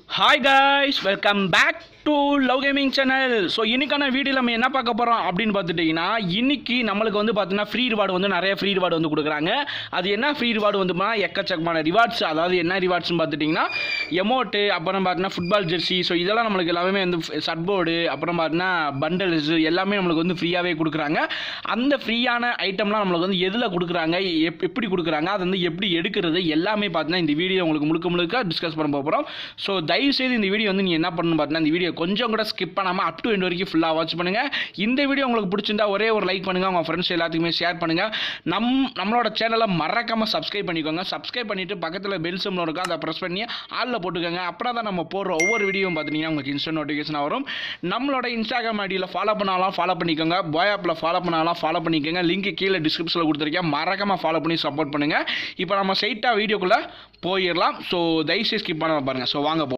Hi guys welcome back to love gaming channel so இன்னைக்கான video நம்ம என்ன பார்க்க போகிறோம் அப்படின்னு பார்த்துட்டிங்கன்னா இன்னைக்கு நம்மளுக்கு வந்து பார்த்தீங்கன்னா ஃப்ரீ ரிவார்டு வந்து நிறைய ஃப்ரீ ரிவார்டு வந்து கொடுக்குறாங்க அது என்ன ஃப்ரீ ரிவார்டு வந்துமா எக்கச்சக்கமான ரிவார்ட்ஸ் அதாவது என்ன ரிவார்ட்ஸ்னு பார்த்துட்டிங்கன்னா எமௌண்ட்டு அப்புறம் பார்த்தீங்கன்னா ஃபுட்பால் ஜெர்சி ஸோ இதெல்லாம் நம்மளுக்கு எல்லாமே வந்து சட்போர்டு அப்புறம் பார்த்தீங்கன்னா பண்டல்ஸ் எல்லாமே நம்மளுக்கு வந்து ஃப்ரீயாகவே கொடுக்குறாங்க அந்த ஃப்ரீயான ஐட்டம்லாம் நம்மளுக்கு வந்து எதில் கொடுக்குறாங்க எப் எப்படி கொடுக்குறாங்க அது வந்து எப்படி எடுக்கிறது எல்லாமே பார்த்தீங்கன்னா இந்த வீடியோ உங்களுக்கு முழுக்க முழுக்க டிஸ்கஸ் பண்ண போகிறோம் ஸோ தயவுசெய்து இந்த வீடியோ வந்து நீங்கள் என்ன பண்ணணும் பார்த்தீங்கன்னா இந்த வீடியோ கொஞ்சம் கூட ஸ்கிப் பண்ணாமல் அப் டு எண்ட் வரைக்கும் ஃபுல்லாக வாட்ச் பண்ணுங்கள் இந்த வீடியோ உங்களுக்கு பிடிச்சிருந்தா ஒரே ஒரு லைக் பண்ணுங்கள் உங்கள் ஃப்ரெண்ட்ஸ் எல்லாத்துக்குமே ஷேர் பண்ணுங்கள் நம் நம்மளோட சேனலை மறக்காமல் சப்ஸ்கிரைப் பண்ணிக்கோங்க சப்ஸ்கிரைப் பண்ணிவிட்டு பக்கத்தில் பெல் சிம்ல இருக்கும் அதை ப்ரெஸ் பண்ணி ஆளில் போட்டுக்கோங்க அப்புறம் தான் நம்ம போடுற ஒவ்வொரு வீடியோவும் பார்த்தீங்கன்னா உங்களுக்கு இன்ஸ்டன்ட் நோட்டிஃபிகேஷன் வரும் நம்மளோட இன்ஸ்டாகிராம் ஐடியில் ஃபாலோ பண்ணாலும் ஃபாலோ பண்ணிக்கோங்க பாய் ஆப்பில் ஃபாலோ பண்ணாலும் ஃபாலோ பண்ணிக்கோங்க லிங்க் கீழே டிஸ்கிரிப்ஷனில் கொடுத்துருக்கேன் மறக்காமல் ஃபாலோ பண்ணி சப்போர்ட் பண்ணுங்கள் இப்போ நம்ம ஸ்ட்ரைட்டாக வீடியோக்குள்ளே போயிடலாம் ஸோ தயவுசெய்து ஸ்கிப் பண்ணாம பாருங்கள் ஸோ வாங்க போ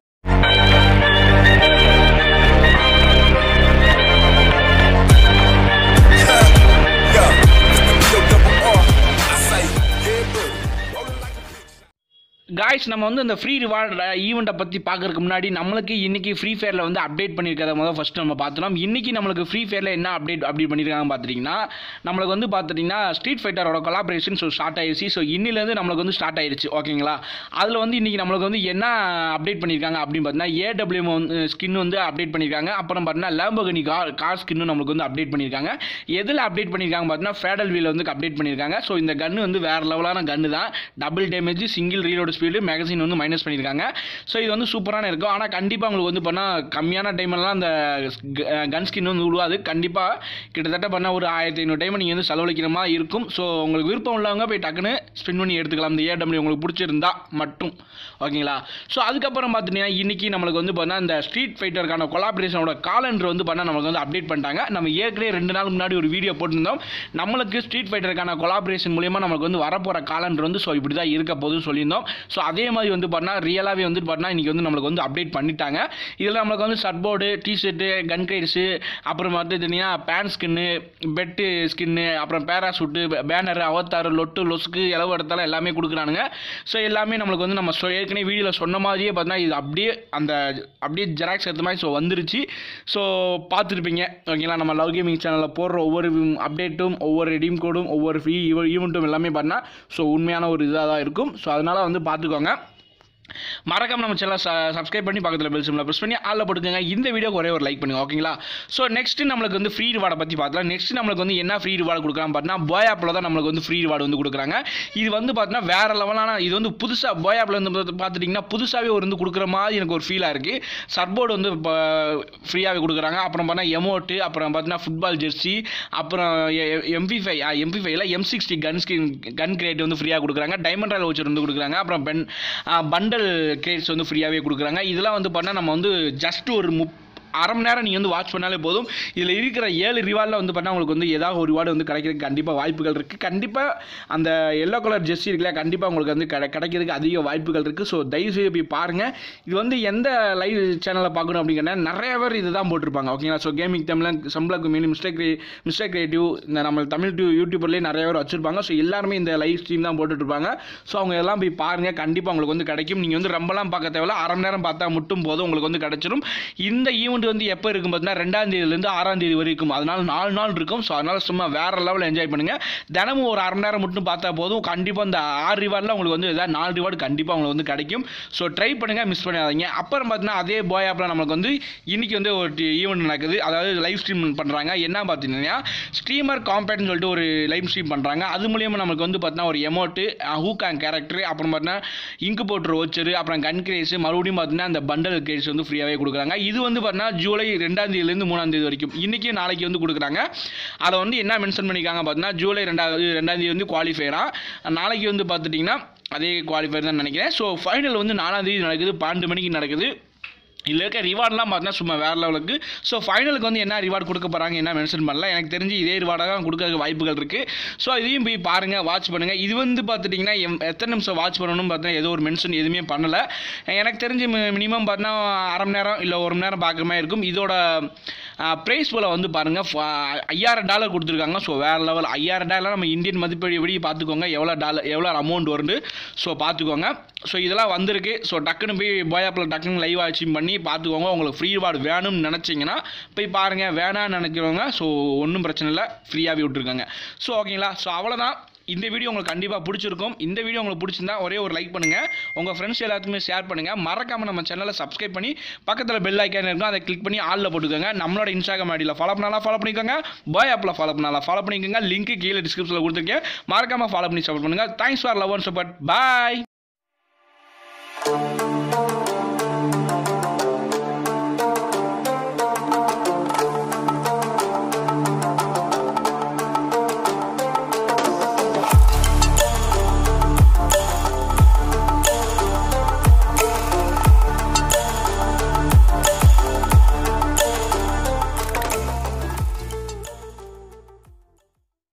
Yeah, it's the B-O-double-R. I say, yeah, buddy. Rollin' like a bitch. Guys நம்ம வந்து இந்த ஃப்ரீ ரிவார்டு ஈவெண்ட்டை பற்றி பார்க்கறதுக்கு முன்னாடி நம்மளுக்கு இன்றைக்கி ஃப்ரீ ஃபயரில் வந்து அப்டேட் பண்ணியிருக்கிறத முதல் ஃபஸ்ட் நம்ம பார்த்துட்டோம் இன்றைக்கி நம்மளுக்கு ஃப்ரீ ஃபயரில் என்ன அப்டேட் அப்டேட் பண்ணியிருக்காங்க பார்த்துட்டிங்கன்னா நம்மளுக்கு வந்து பார்த்துட்டிங்கன்னா ஸ்ட்ரீட் ஃபைட்டரோட கொலாபரேஷன் ஸோ ஸ்டார்ட் ஆயிடுச்சு ஸோ இன்னிலேருந்து நம்மளுக்கு வந்து ஸ்டார்ட் ஆயிடுச்சு ஓகேங்களா அதில் வந்து இன்றைக்கி நம்மளுக்கு வந்து என்ன அப்டேட் பண்ணியிருக்காங்க அப்படின்னு பார்த்தீங்கன்னா ஏடபிள்யூஎம் வந்து ஸ்கின் வந்து அப்டேட் பண்ணியிருக்காங்க அப்புறம் பார்த்தீங்கன்னா லேம்பகனி கார் கார் ஸ்கின்னு நம்மளுக்கு வந்து அப்டேட் பண்ணியிருக்காங்க எதில் அப்டேட் பண்ணியிருக்காங்க பார்த்தீங்கன்னா ஃபேடல் வீல் வந்து அப்டேட் பண்ணியிருக்காங்க ஸோ இந்த கன்று வந்து வேறு லெவலான கன்று தான் double damage single reload speed magazine வந்து மைனஸ் பண்ணியிருக்காங்க ஸோ இது வந்து சூப்பரான இருக்கும் ஆனால் கண்டிப்பாக உங்களுக்கு வந்து பண்ணால் கம்மியான டைம்லாம் அந்த கன் ஸ்கின் வந்து விழுவாது கண்டிப்பாக கிட்டத்தட்ட பண்ணால் ஒரு ஆயிரத்தி ஐநூறு டைம் நீங்கள் வந்து செலவழிக்கிற மாதிரி இருக்கும் ஸோ உங்களுக்கு விருப்பம் உள்ளவங்க போய் டக்குன்னு ஸ்பின் பண்ணி எடுத்துக்கலாம் இந்த ஏடபிள்யூ உங்களுக்கு பிடிச்சிருந்தா மட்டும் ஓகேங்களா ஸோ அதுக்கப்புறம் பார்த்துட்டீங்கன்னா இன்றைக்கி நம்மளுக்கு வந்து பார்த்தா இந்த ஸ்ட்ரீட் ஃபைட்டருக்கான கொலாபரேஷனோட காலண்டர் வந்து பண்ணால் நமக்கு வந்து அப்டேட் பண்ணிட்டாங்க நம்ம ஏற்கனவே ரெண்டு நாள் முன்னாடி ஒரு வீடியோ போட்டிருந்தோம் நம்மளுக்கு ஸ்ட்ரீட் ஃபைட்டருக்கான கொலாபரேஷன் மூலியமாக நமக்கு வந்து வரப்போகிற காலண்டர் வந்து ஸோ இப்படி தான் இருக்க போகுதுன்னு சொல்லியிருந்தோம் ஸோ அதே மாதிரி வந்து பார்த்தா ரியலாகவே வந்து பார்த்தா இன்றைக்கி வந்து நம்மளுக்கு வந்து அப்டேட் பண்ணிட்டாங்க இதில் நம்மளுக்கு வந்து ஷர்ட்போர்டு டிஷர்ட்டு கன் கைட்ஸு அப்புறம் பார்த்துட்டிங்கன்னா பேண்ட் ஸ்கின்னு பெட்டு ஸ்கின்னு அப்புறம் பேராசூட்டு பேனர் அவத்தார் லொட்டு லொசுக்கு இளவு இடத்தால எல்லாமே கொடுக்குறானுங்க ஸோ எல்லாமே நம்மளுக்கு வந்து நம்ம சொ- ஏற்கனவே வீடியோவில் சொன்ன மாதிரியே பார்த்தீங்கன்னா இது அப்படியே அந்த அப்படியே ஜெராக்ஸ் எடுத்த மாதிரி ஸோ வந்துருச்சு ஸோ பார்த்துருப்பீங்க ஓகேங்களா நம்ம லவ் கேமிங் சேனலில் போடுற ஒவ்வொரு அப்டேட்டும் ஒவ்வொரு ரெடீம் கோடும் ஒவ்வொரு ஃப்ரீ ஈவெண்ட்டும் எல்லாமே பார்த்தீங்கன்னா ஸோ உண்மையான ஒரு இதாக தான் இருக்கும் ஸோ அதனால் வந்து பார்த்துக்கோங்க மறக்காம நம்ம சேனல் சப்ஸ்கிரைப் பண்ணி பக்கத்தில் பெல் சிம்ல ப்ரெஸ் பண்ணி ஆளில் போட்டுக்கோங்க இந்த வீடியோக்கு ஒரே ஒரு லைக் பண்ணுங்க ஓகேங்களா ஸோ நெக்ஸ்ட் நம்மளுக்கு வந்து ஃப்ரீ ரிவார்டை பற்றி பார்க்கலாம் நெக்ஸ்ட் நம்மளுக்கு வந்து என்ன ஃப்ரீ ரிவார்டு கொடுக்குறாங்க பார்த்தீங்கன்னா போய் ஆப்பில் தான் நம்மளுக்கு வந்து ஃப்ரீ ரிவார்டு வந்து கொடுக்குறாங்க இது வந்து பார்த்தீங்கன்னா வேற லெவலான இது வந்து புதுசாக போய் ஆப்பில் வந்து பார்த்து- பார்த்துட்டிங்கன்னா புதுசாகவே ஒரு வந்து கொடுக்குற மாதிரி எனக்கு ஒரு ஃபீலாக இருக்குது சர்போர்டு வந்து ஃப்ரீயாகவே கொடுக்குறாங்க அப்புறம் பார்த்தா எமோட்டு அப்புறம் பார்த்தீங்கன்னா ஃபுட்பால் ஜெர்சி அப்புறம் எம்பி ஃபைவ் எம்பி ஃபைவ்ல M sixty gun skin gun crate வந்து ஃப்ரீயாக கொடுக்குறாங்க டைமண்ட் ராயல் வச்சர் வந்து கொடுக்குறாங்க அப்புறம் பென் பண்டல் கிரேட்ஸ் வந்து ஃப்ரீயாகவே கொடுக்குறாங்க இதெல்லாம் வந்து பண்ணால் நம்ம வந்து ஜஸ்ட் ஒரு முப் அரை மணி நேரம் நீங்கள் வந்து வாட்ச் பண்ணாலே போதும் இதில் இருக்கிற ஏழு ரிவார்டில் வந்து பண்ணால் உங்களுக்கு வந்து ஏதாவது ஒரு ரிவார்டு வந்து கிடைக்கிறதுக்கு கண்டிப்பாக வாய்ப்புகள் இருக்குது கண்டிப்பாக அந்த எல்லோ கலர் ஜெர்சி இருக்குல்ல கண்டிப்பாக உங்களுக்கு வந்து கிடை கிடைக்கிறதுக்கு அதிக வாய்ப்புகள் இருக்குது ஸோ தயவுசெய்து போய் பாருங்கள் இது வந்து எந்த லைவ் சேனலில் பார்க்கணும் அப்படிங்கிற நிறைய பேர் இதுதான் போட்டிருப்பாங்க ஓகேங்களா ஸோ கேமிங் தமிழ் சம்பளக்கு மீன் மிஸ்டேக் மிஸ்டேக் கிரியேட்டிவ் இந்த நம்ம தமிழ் டியூ யூடியூபர்லேயே நிறைய பேர் வச்சிருப்பாங்க ஸோ எல்லாருமே இந்த லைவ் ஸ்ட்ரீம் தான் போட்டுட்ருப்பாங்க ஸோ அவங்க எல்லாம் போய் பாருங்கள் கண்டிப்பாக உங்களுக்கு வந்து கிடைக்கும் நீங்கள் வந்து ரொம்பலாம் பார்க்க தேவையில்ல அரை மணி நேரம் பார்த்தா மட்டும் போதும் உங்களுக்கு வந்து கிடைச்சிரும் இந்த ஈவெண்ட் வந்து எப்போ இருக்கும் பார்த்தீங்கன்னா ரெண்டாம் தேதியிலேருந்து ஆறாம் தேதி வரைக்கும் அதனால நாலு நாள் இருக்கும் ஸோ அதனால சும்மா வேற லெவலில் என்ஜாய் பண்ணுங்கள் தினமும் ஒரு அரை மணி நேரம் மட்டும் பார்த்தா போதும் கண்டிப்பாக இந்த ஆறு ரிவார்டில் உங்களுக்கு வந்து ஏதாவது நாலு ரிவார்டு கண்டிப்பாக உங்களுக்கு வந்து கிடைக்கும் ஸோ ட்ரை பண்ணுங்கள் மிஸ் பண்ணாதீங்க அப்புறம் பார்த்தீங்கன்னா அதே போய் ஆப்பில் நமக்கு வந்து இன்னைக்கு வந்து ஒரு ஈவெண்ட் நடக்குது அதாவது லைவ் ஸ்ட்ரீம் பண்ணுறாங்க என்ன பார்த்தீங்கன்னா ஸ்ட்ரீமர் காம்பேட்னு சொல்லிட்டு ஒரு லைவ் ஸ்ட்ரீம் பண்ணுறாங்க அது மூலியமாக நமக்கு வந்து பார்த்தீங்கன்னா ஒரு எமோட்டு ஹூகாங் கேரக்டர் அப்புறம் பார்த்தீங்கன்னா இங்கு போட்டு ரோச்சர் அப்புறம் கன் கிரேஸ் மறுபடியும் பார்த்தீங்கன்னா அந்த பண்டல் கிரேஸ் வந்து ஃப்ரீயாகவே கொடுக்குறாங்க இது வந்து பார்த்தீங்கன்னா ஜூலை ரெண்டாம் தேதியிலேருந்து மூணாம் தேதி வரைக்கும் இன்றைக்கி நாளைக்கு வந்து கொடுக்குறாங்க அதை வந்து என்ன மென்ஷன் பண்ணியிருக்காங்க பார்த்தீங்கன்னா ஜூலை ரெண்டாவது ரெண்டாம் தேதி வந்து குவாலிஃபையரா நாளைக்கு வந்து பார்த்துட்டிங்கன்னா அதே குவாலிஃபயர் தான் நினைக்கிறேன் ஸோ ஃபைனல் வந்து நாலாம் தேதி நடக்குது பன்னெண்டு மணிக்கு நடக்குது இதில் இருக்க ரிவார்ட்லாம் பார்த்தீங்கன்னா சும்மா வேறு லெவலுக்கு ஸோ ஃபைனலுக்கு வந்து என்ன ரிவார்டு கொடுக்க போகிறாங்க என்ன மென்ஷன் பண்ணல எனக்கு தெரிஞ்சு இதே ரிவார்டாக தான் கொடுக்கறதுக்கு வாய்ப்புகள் இருக்குது ஸோ இதையும் போய் பாருங்கள் வாட்ச் பண்ணுங்கள் இது வந்து பார்த்துட்டிங்கன்னா எம் எத்தனை நிமிஷம் வாட்ச் பண்ணணும்னு பார்த்தா ஏதோ ஒரு மென்ஷன் எதுவுமே பண்ணலை எனக்கு தெரிஞ்சு மினிமம் பார்த்தீங்கன்னா அரை மணி நேரம் இல்லை ஒரு மணி நேரம் பார்க்குற மாதிரி இருக்கும் இதோட ப்ரைஸ் போல் வந்து பாருங்கள் ஐயாயிரம் டாலர் கொடுத்துருக்காங்க ஸோ வேறு லெவல் ஐயாயிரம் டாலர் நம்ம இந்தியன் மதிப்படி பார்த்துக்கோங்க எவ்வளோ டாலர் எவ்வளோ அமௌண்ட் வருது ஸோ பார்த்துக்கோங்க ஸோ இதெல்லாம் வந்திருக்கு ஸோ டக்குன்னு போய் போயாப்பில் டக்குன்னு லைவ் வாட்சிங் பண்ணி பார்த்துக்கோங்க உங்களுக்கு ஃப்ரீ ரிவார்டு வேணும்னு நினச்சிங்கன்னா போய் பாருங்கள் வேணாம்னு நினைக்கிறவங்க ஸோ ஒன்றும் பிரச்சனை இல்லை ஃப்ரீயாகவே விட்ருக்காங்க ஸோ ஓகேங்களா ஸோ அவ்வளோதான் இந்த வீடியோ உங்களுக்கு கண்டிப்பாக பிடிச்சிருக்கும் இந்த வீடியோ உங்களுக்கு பிடிச்சிருந்தா ஒரே ஒரு லைக் பண்ணுங்கள் உங்கள் ஃப்ரெண்ட்ஸ் எல்லாத்துக்குமே ஷேர் பண்ணுங்கள் மறக்காமல் நம்ம சேனலை சப்ஸ்கிரைப் பண்ணி பக்கத்தில் பெல் ஐக்கான் இருக்கும் அதை கிளிக் பண்ணி ஆளில் போட்டுக்கோங்க நம்மளோட இன்ஸ்டாகிராம் ஐடியில் ஃபாலோ பண்ணாலும் ஃபாலோ பண்ணிக்கோங்க பாய் ஆப்பில் ஃபாலோ பண்ணாலும் ஃபாலோ பண்ணிக்கோங்க லிங்க் கீழே டிஸ்கிரிப்ஷனில் கொடுத்துருக்கேன் மறக்காமல் ஃபாலோ பண்ணி சப்போர்ட் பண்ணுங்கள் thanks for love and support bye